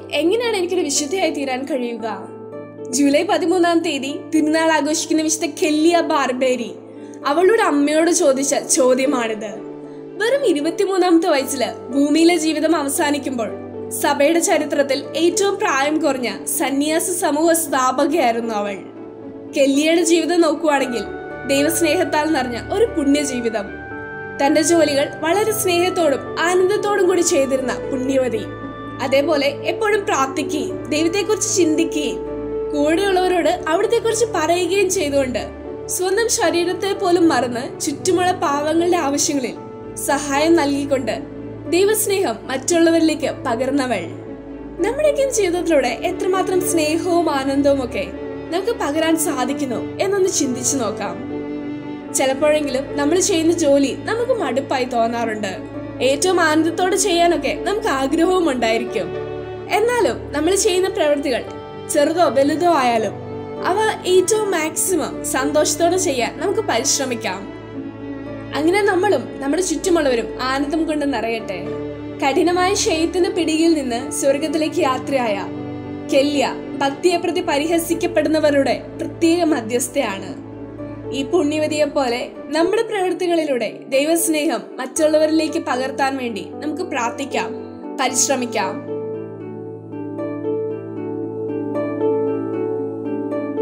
എങ്ങനെയാണ് എനിക്കൊരു വിശുദ്ധയായി തീരാൻ കഴിയുക ജൂലൈ പതിമൂന്നാം തീയതി തിരുനാൾ ആഘോഷിക്കുന്ന വിശുദ്ധ കെല്ലിയ ബാർബേരി അവളുടെ അമ്മയോട് ചോദിച്ച ചോദ്യമാണിത് വെറും ഇരുപത്തിമൂന്നാമത്തെ വയസ്സില് ഭൂമിയിലെ ജീവിതം അവസാനിക്കുമ്പോൾ സഭയുടെ ചരിത്രത്തിൽ ഏറ്റവും പ്രായം കുറഞ്ഞ സന്യാസ സമൂഹ സ്ഥാപകയായിരുന്നു അവൾ കെല്ലിയുടെ ജീവിതം നോക്കുവാണെങ്കിൽ ദൈവസ്നേഹത്താൽ നിറഞ്ഞ ഒരു പുണ്യജീവിതം തന്റെ ജോലികൾ വളരെ സ്നേഹത്തോടും ആനന്ദത്തോടും കൂടി ചെയ്തിരുന്ന പുണ്യവതി അതേപോലെ എപ്പോഴും പ്രാർത്ഥിക്കുകയും ദൈവത്തെക്കുറിച്ച് ചിന്തിക്കുകയും കൂടെയുള്ളവരോട് അവിടത്തെക്കുറിച്ച് പറയുകയും ചെയ്തുകൊണ്ട് സ്വന്തം ശരീരത്തെ പോലും മറന്ന് ചുറ്റുമുള്ള പാവങ്ങളുടെ ആവശ്യങ്ങളിൽ സഹായം നൽകിക്കൊണ്ട് ദൈവസ്നേഹം മറ്റുള്ളവരിലേക്ക് പകർന്നവൾ നമ്മുടെയൊക്കെ ജീവിതത്തിലൂടെ എത്രമാത്രം സ്നേഹവും ആനന്ദവും ഒക്കെ നമുക്ക് പകരാൻ സാധിക്കുന്നു എന്നൊന്ന് ചിന്തിച്ചു നോക്കാം ചിലപ്പോഴെങ്കിലും നമ്മൾ ചെയ്യുന്ന ജോലി നമുക്ക് മടുപ്പായി തോന്നാറുണ്ട് ഏറ്റവും ആനന്ദത്തോടെ ചെയ്യാനൊക്കെ നമുക്ക് ആഗ്രഹവും ഉണ്ടായിരിക്കും എന്നാലും നമ്മൾ ചെയ്യുന്ന പ്രവൃത്തികൾ ചെറുതോ വലുതോ ആയാലും അവ ഏറ്റവും മാക്സിമം സന്തോഷത്തോടെ ചെയ്യാൻ നമുക്ക് പരിശ്രമിക്കാം അങ്ങനെ നമ്മളും നമ്മുടെ ചുറ്റുമുള്ളവരും ആനന്ദം കൊണ്ട് നിറയട്ടെ കഠിനമായ ക്ഷയത്തിന്റെ പിടിയിൽ നിന്ന് സ്വർഗത്തിലേക്ക് യാത്രയായ കെല്യ ഭക്തിയെ പ്രതി പരിഹസിക്കപ്പെടുന്നവരുടെ പ്രത്യേക മധ്യസ്ഥയാണ് ഈ പുണ്യവതിയെ പോലെ നമ്മുടെ പ്രവൃത്തികളിലൂടെ ദൈവസ്നേഹം മറ്റുള്ളവരിലേക്ക് പകർത്താൻ വേണ്ടി നമുക്ക് പ്രാർത്ഥിക്കാം പരിശ്രമിക്കാം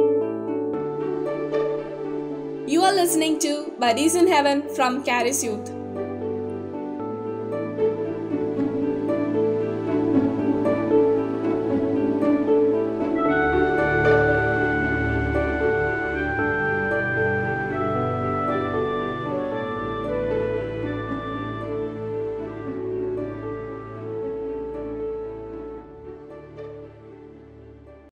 You are listening to Buddies in Heaven from Caris Youth.